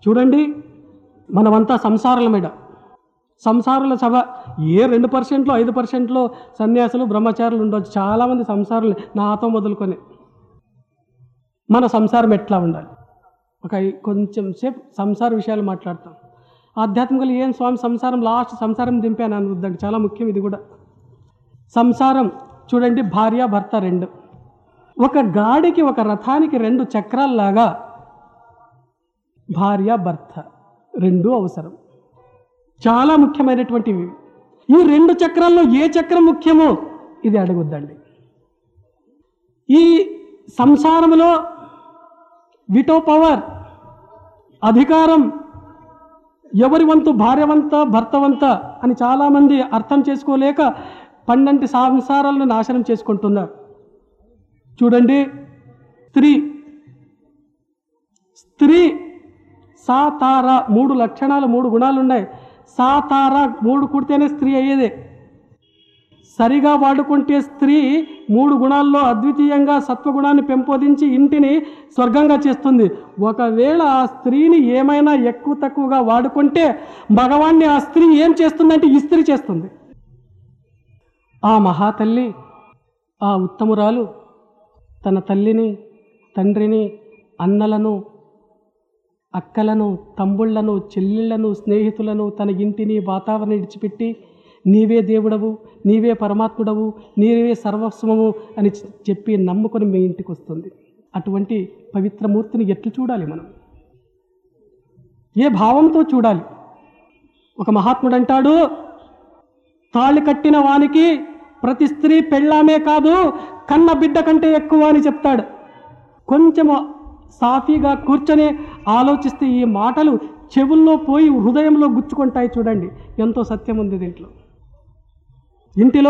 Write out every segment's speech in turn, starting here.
చూడండి మనమంతా సంసారుల మీద సంసారుల సభ ఏ రెండు పర్సెంట్లో ఐదు పర్సెంట్లో సన్యాసులు బ్రహ్మచారులు ఉండొచ్చు చాలామంది సంసారులు నాతో మొదలుకొని మన సంసారం ఎట్లా ఉండాలి ఒక ఐ- కొంచెం సేపు సంసార విషయాలు మాట్లాడతాం ఆధ్యాత్మికలు ఏం స్వామి సంసారం లాస్ట్ సంసారం దింపాను అనుద్దండి చాలా ముఖ్యం ఇది కూడా సంసారం చూడండి భార్య భర్త రెండు ఒక గాడికి ఒక రథానికి రెండు చక్రాల్లాగా భార్య భర్త రెండు అవసరం చాలా ముఖ్యమైనటువంటివి ఈ రెండు చక్రాల్లో ఏ చక్రం ముఖ్యమో ఇది అడుగుద్దండి ఈ సంసారంలో విటో పవర్ అధికారం ఎవరి వంతు భార్యవంత భర్తవంత అని చాలామంది అర్థం చేసుకోలేక పన్నెండు సంసారాలను నాశనం చేసుకుంటున్నారు చూడండి స్త్రీ స్త్రీ సాతార మూడు లక్షణాలు మూడు గుణాలు ఉన్నాయి సాతార మూడు కుడితేనే స్త్రీ అయ్యేదే సరిగా వాడుకుంటే స్త్రీ మూడు గుణాల్లో అద్వితీయంగా సత్వగుణాన్ని పెంపొందించి ఇంటిని స్వర్గంగా చేస్తుంది ఒకవేళ ఆ స్త్రీని ఏమైనా ఎక్కువ తక్కువగా వాడుకుంటే భగవాన్ని ఆ స్త్రీ ఏం చేస్తుందంటే ఇస్త్రీ చేస్తుంది ఆ మహాతల్లి ఆ ఉత్తమురాలు తన తల్లిని తండ్రిని అన్నలను అక్కలను తమ్ముళ్లను చెల్లెళ్లను స్నేహితులను తన ఇంటిని వాతావరణం విడిచిపెట్టి నీవే దేవుడవు నీవే పరమాత్ముడవు నీవే సర్వస్వము అని చె- చెప్పి నమ్ముకొని మీ ఇంటికి వస్తుంది అటువంటి పవిత్రమూర్తిని ఎట్లు చూడాలి మనం ఏ భావంతో చూడాలి ఒక మహాత్ముడు అంటాడు తాళి కట్టిన వానికి ప్రతి స్త్రీ పెళ్ళామే కాదు కన్న బిడ్డ కంటే ఎక్కువ అని చెప్తాడు కొంచెము సాఫీగా కూర్చొని ఆలోచిస్తే ఈ మాటలు చెవుల్లో పోయి హృదయంలో గుచ్చుకుంటాయి చూడండి ఎంతో సత్యం ఉంది దీంట్లో ఇంటిలో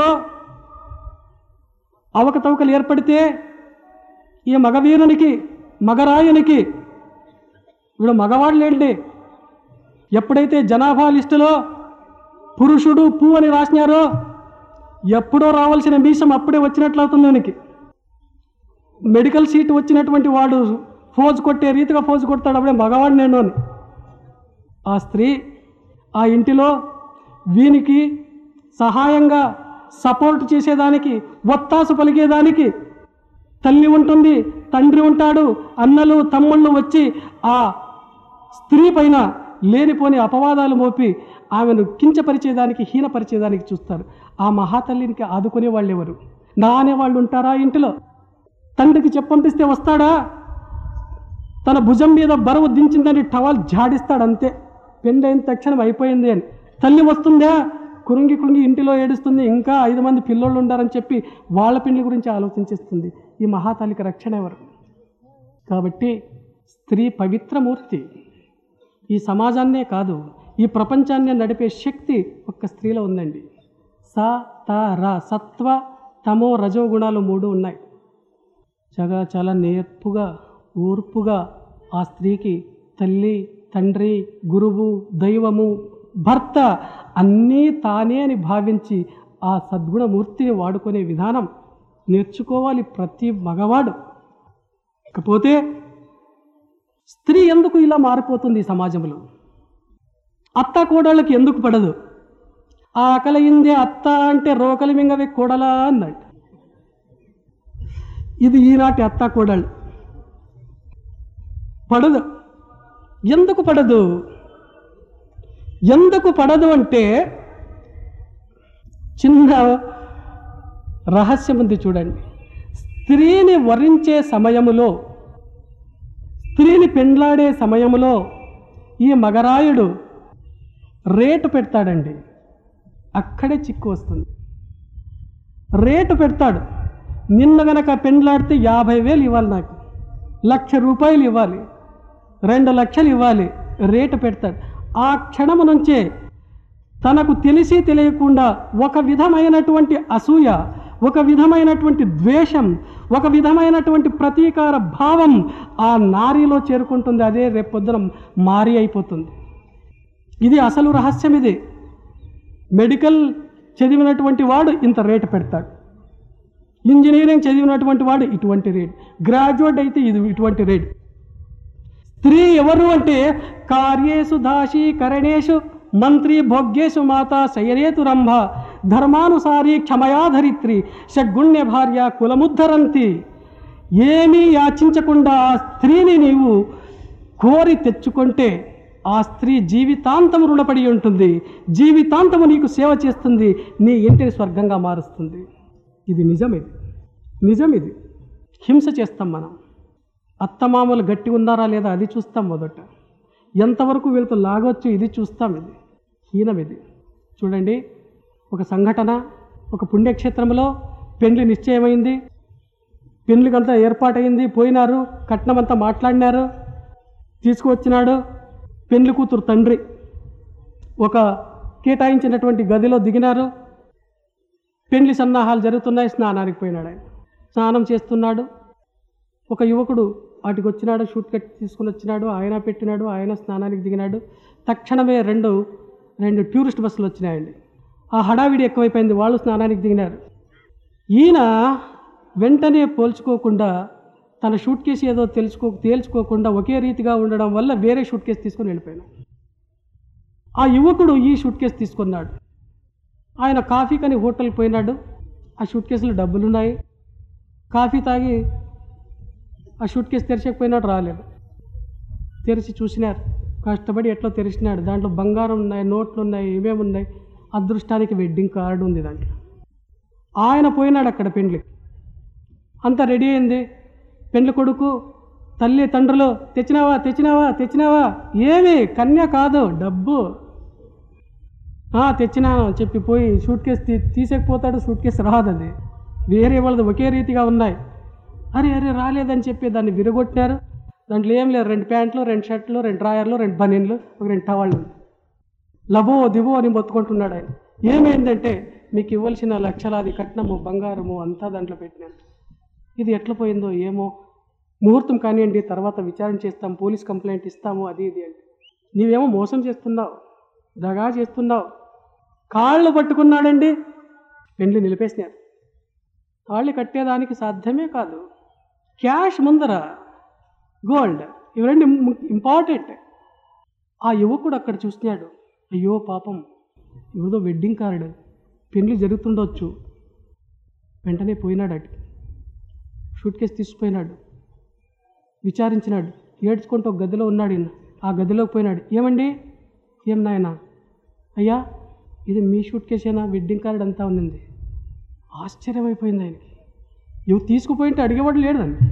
అవకతవకలు ఏర్పడితే ఈ మగవీరునికి మగరాయునికి ఇప్పుడు మగవాళ్ళేంటి ఎప్పుడైతే జనాభా లిస్టులో పురుషుడు పూ అని రాసినారో ఎప్పుడో రావాల్సిన మీసం అప్పుడే వచ్చినట్లు అవుతుంది వీనికి మెడికల్ సీట్ వచ్చినటువంటి వాడు ఫోజు కొట్టే రీతిగా ఫోజు కొడతాడు అప్పుడే మగవాడు నేను అని ఆ స్త్రీ ఆ ఇంటిలో వీనికి సహాయంగా సపోర్ట్ చేసేదానికి ఒత్తాసు పలికేదానికి తల్లి ఉంటుంది తండ్రి ఉంటాడు అన్నలు తమ్ముళ్ళు వచ్చి ఆ స్త్రీ పైన లేనిపోని అపవాదాలు మోపి ఆమెను కించపరిచేదానికి హీనపరిచేదానికి చూస్తారు ఆ మహాతల్లినికి ఆదుకునే వాళ్ళు ఎవరు నా అనేవాళ్ళు ఉంటారా ఇంటిలో తండ్రికి చెప్పంపిస్తే వస్తాడా తన భుజం మీద బరువు దించిందని టవాల్ జాడిస్తాడు అంతే పెండైన తక్షణం అయిపోయింది అని తల్లి వస్తుందా కురుంగి కురుంగి ఇంటిలో ఏడుస్తుంది ఇంకా ఐదు మంది పిల్లోళ్ళు ఉండారని చెప్పి వాళ్ళ పెళ్లి గురించి ఆలోచించేస్తుంది ఈ మహాతల్లికి రక్షణ ఎవరు కాబట్టి స్త్రీ పవిత్రమూర్తి ఈ సమాజాన్నే కాదు ఈ ప్రపంచాన్నే నడిపే శక్తి ఒక్క స్త్రీలో ఉందండి స త ర సత్వ తమో రజో గుణాలు మూడు ఉన్నాయి చగా చాలా నేర్పుగా ఓర్పుగా ఆ స్త్రీకి తల్లి తండ్రి గురువు దైవము భర్త అన్నీ తానే అని భావించి ఆ సద్గుణమూర్తిని వాడుకునే విధానం నేర్చుకోవాలి ప్రతి మగవాడు ఇకపోతే స్త్రీ ఎందుకు ఇలా మారిపోతుంది ఈ సమాజంలో అత్త కోడళ్ళకి ఎందుకు పడదు ఆకలిందే అత్త అంటే రోకలి మింగవే కోడలా అన్నాడు ఇది ఈనాటి అత్త కోడళ్ళు పడదు ఎందుకు పడదు ఎందుకు పడదు అంటే చిన్న రహస్యం ఉంది చూడండి స్త్రీని వరించే సమయములో స్త్రీని పెండ్లాడే సమయంలో ఈ మగరాయుడు రేటు పెడతాడండి అక్కడే చిక్కు వస్తుంది రేటు పెడతాడు నిన్న గనక పెండ్లాడితే యాభై వేలు ఇవ్వాలి నాకు లక్ష రూపాయలు ఇవ్వాలి రెండు లక్షలు ఇవ్వాలి రేటు పెడతాడు ఆ క్షణము నుంచే తనకు తెలిసి తెలియకుండా ఒక విధమైనటువంటి అసూయ ఒక విధమైనటువంటి ద్వేషం ఒక విధమైనటువంటి ప్రతీకార భావం ఆ నారీలో చేరుకుంటుంది అదే రేపొద్దున మారి అయిపోతుంది ఇది అసలు రహస్యం ఇది మెడికల్ చదివినటువంటి వాడు ఇంత రేటు పెడతాడు ఇంజనీరింగ్ చదివినటువంటి వాడు ఇటువంటి రేట్ గ్రాడ్యుయేట్ అయితే ఇది ఇటువంటి రేట్ స్త్రీ ఎవరు అంటే కార్యేషు దాసి కరణేషు మంత్రి భోగ్యేషు మాత శయనేతు రంభ ధర్మానుసారి క్షమయాధరిత్రి షడ్గుణ్య భార్య కులముద్ధరంతి ఏమీ యాచించకుండా ఆ స్త్రీని నీవు కోరి తెచ్చుకుంటే ఆ స్త్రీ జీవితాంతము రుణపడి ఉంటుంది జీవితాంతము నీకు సేవ చేస్తుంది నీ ఇంటిని స్వర్గంగా మారుస్తుంది ఇది నిజం ఇది నిజం ఇది హింస చేస్తాం మనం అత్తమామలు గట్టి ఉన్నారా లేదా అది చూస్తాం మొదట ఎంతవరకు వీళ్ళతో లాగొచ్చు ఇది చూస్తాం ఇది హీనం ఇది చూడండి ఒక సంఘటన ఒక పుణ్యక్షేత్రంలో పెండ్లి నిశ్చయమైంది పెండ్లికంతా ఏర్పాటైంది పోయినారు కట్నమంతా మాట్లాడినారు తీసుకువచ్చినాడు పెండ్లి కూతురు తండ్రి ఒక కేటాయించినటువంటి గదిలో దిగినారు పెండ్లి సన్నాహాలు జరుగుతున్నాయి స్నానానికి పోయినాడు ఆయన స్నానం చేస్తున్నాడు ఒక యువకుడు వాటికి వచ్చినాడు షూట్ కట్ తీసుకుని వచ్చినాడు ఆయన పెట్టినాడు ఆయన స్నానానికి దిగినాడు తక్షణమే రెండు రెండు టూరిస్ట్ బస్సులు వచ్చినాయండి ఆ హడావిడి ఎక్కువైపోయింది వాళ్ళు స్నానానికి దిగినారు ఈయన వెంటనే పోల్చుకోకుండా తన షూట్ కేసు ఏదో తెలుసుకో తేల్చుకోకుండా ఒకే రీతిగా ఉండడం వల్ల వేరే షూట్ కేసు తీసుకొని వెళ్ళిపోయినాడు ఆ యువకుడు ఈ షూట్ కేసు తీసుకున్నాడు ఆయన కాఫీ కని హోటల్కి పోయినాడు ఆ షూట్ కేసులో డబ్బులున్నాయి కాఫీ తాగి ఆ షూట్ కేసు తెరిచకపోయినాడు రాలేదు తెరిచి చూసినారు కష్టపడి ఎట్లా తెరిచినాడు దాంట్లో బంగారం ఉన్నాయి నోట్లు ఉన్నాయి ఏమేమి ఉన్నాయి అదృష్టానికి వెడ్డింగ్ కార్డు ఉంది దాంట్లో ఆయన పోయినాడు అక్కడ పెండ్లికి అంతా రెడీ అయింది పెండ్లి కొడుకు తల్లి తండ్రులు తెచ్చినావా తెచ్చినావా తెచ్చినావా ఏమి కన్య కాదు డబ్బు "ఆ, తెచ్చినాను చెప్పి పోయి షూట్ కేసు తీ తీసేకపోతాడు షూట్ కేసు రాదు అది వేరే వాళ్ళది ఒకే రీతిగా ఉన్నాయి అరే అరే రాలేదని చెప్పి దాన్ని విరగొట్టినారు దాంట్లో ఏం లేదు రెండు ప్యాంట్లు రెండు షర్ట్లు రెండు డ్రాయర్లు రెండు బనీన్లు ఒక రెండు టవాళ్ళు లబో దివో అని మొత్తుకుంటున్నాడు ఆయన ఏమైందంటే మీకు ఇవ్వాల్సిన లక్షలాది కట్నము బంగారము అంతా దాంట్లో పెట్టినాను ఇది ఎట్లా పోయిందో ఏమో ముహూర్తం కానివ్వండి తర్వాత విచారణ చేస్తాం పోలీస్ కంప్లైంట్ ఇస్తాము అది ఇది అంటే నీవేమో మోసం చేస్తున్నావు దగా చేస్తున్నావు కాళ్ళు పట్టుకున్నాడండి పెండ్లి నిలిపేసినారు తాళి కట్టేదానికి సాధ్యమే కాదు క్యాష్ ముందర గోల్డ్ ఇవి రెండు ఇంపార్టెంట్ ఆ యువకుడు అక్కడ చూసినాడు అయ్యో పాపం ఎవరిదో వెడ్డింగ్ కార్డు పెళ్లి జరుగుతుండొచ్చు వెంటనే పోయినాడు అటు షూట్ కేసు తీసుకుపోయినాడు విచారించినాడు ఏడ్చుకుంటూ ఒక గదిలో ఉన్నాడు ఈయన ఆ గదిలోకి పోయినాడు ఏమండి ఏం నాయనా అయ్యా ఇది మీ షూట్ కేసేనా వెడ్డింగ్ కార్డ్ అంతా ఉన్నింది ఆశ్చర్యమైపోయింది ఆయనకి ఇవి తీసుకుపోయింటే అడిగేవాడు లేడు దానికి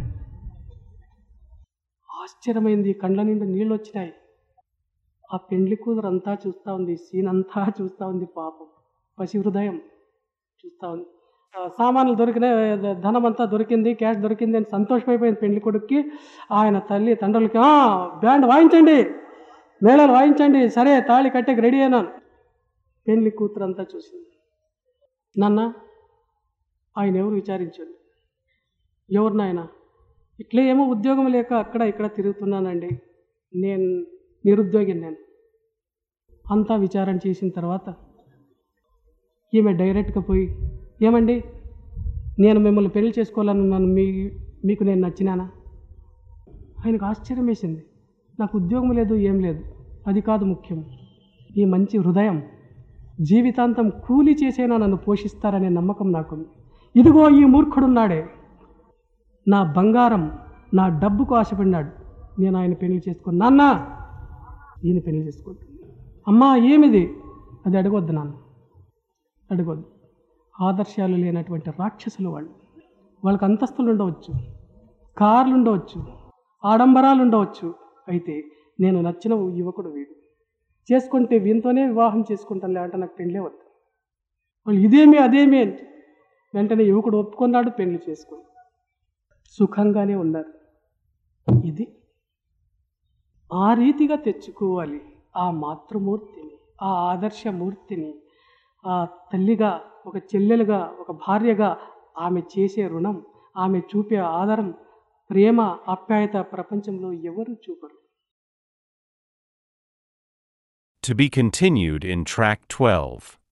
ఆశ్చర్యమైంది కండ్ల నిండా నీళ్ళు వచ్చినాయి ఆ పెండ్లి కూతురు అంతా చూస్తూ ఉంది సీన్ అంతా చూస్తూ ఉంది పాపం పసి హృదయం చూస్తూ ఉంది ఆ, సామాన్లు దొరికినాయి ద- ధనం అంతా దొరికింది క్యాష్ దొరికింది అని సంతోషమైపోయింది పెండ్లి కొడుక్కి ఆయన తల్లి తండ్రులకి "ఆ, బ్యాండ్ వాయించండి మేళాలు వాయించండి సరే తాళి కట్టేకి రెడీ అయినాను పెండ్లి కూతురు అంతా చూసింది నాన్న ఆయన ఎవరు విచారించండి ఎవరు నాయన ఇట్లే ఏమో ఉద్యోగం లేక అక్కడ ఇక్కడ తిరుగుతున్నానండి నేను నిరుద్యోగిని నేను అంతా విచారణ చేసిన తర్వాత ఈమె డైరెక్ట్గా పోయి ఏమండి నేను మిమ్మల్ని పెళ్లి చేసుకోవాలనున్నాను మీ మీకు నేను నచ్చినానా ఆయనకు ఆశ్చర్యం వేసింది నాకు ఉద్యోగం లేదు ఏం లేదు అది కాదు ముఖ్యం ఈ మంచి హృదయం జీవితాంతం కూలి చేసైనా నన్ను పోషిస్తారనే నమ్మకం నాకుంది ఇదిగో ఈ మూర్ఖుడున్నాడే నా బంగారం నా డబ్బుకు ఆశపడినాడు నేను ఆయన పెళ్లి చేసుకుని నాన్న ఈయన పెళ్లి చేసుకుంటాను అమ్మా ఏమిది అది అడగొద్దు నాన్న అడగొద్దు ఆదర్శాలు లేనటువంటి రాక్షసులు వాళ్ళు వాళ్ళకి అంతస్తులు ఉండవచ్చు కార్లు ఉండవచ్చు ఆడంబరాలు ఉండవచ్చు అయితే నేను నచ్చిన యువకుడు వీడు చేసుకుంటే వీనితోనే వివాహం చేసుకుంటాను లేదంటే నాకు పెళ్ళే వద్దు వాళ్ళు ఇదేమి అదేమి అంటే వెంటనే యువకుడు ఒప్పుకున్నాడు పెళ్లి చేసుకుని సుఖంగానే ఉన్నారు ఇది ఆ రీతిగా తెచ్చుకోవాలి ఆ మాతృమూర్తిని ఆ ఆదర్శమూర్తిని ఆ తల్లిగా ఒక చెల్లెలుగా ఒక భార్యగా ఆమె చేసే రుణం ఆమె చూపే ఆదరం ప్రేమ ఆప్యాయత ప్రపంచంలో ఎవరు చూపరు To be continued in Track 12.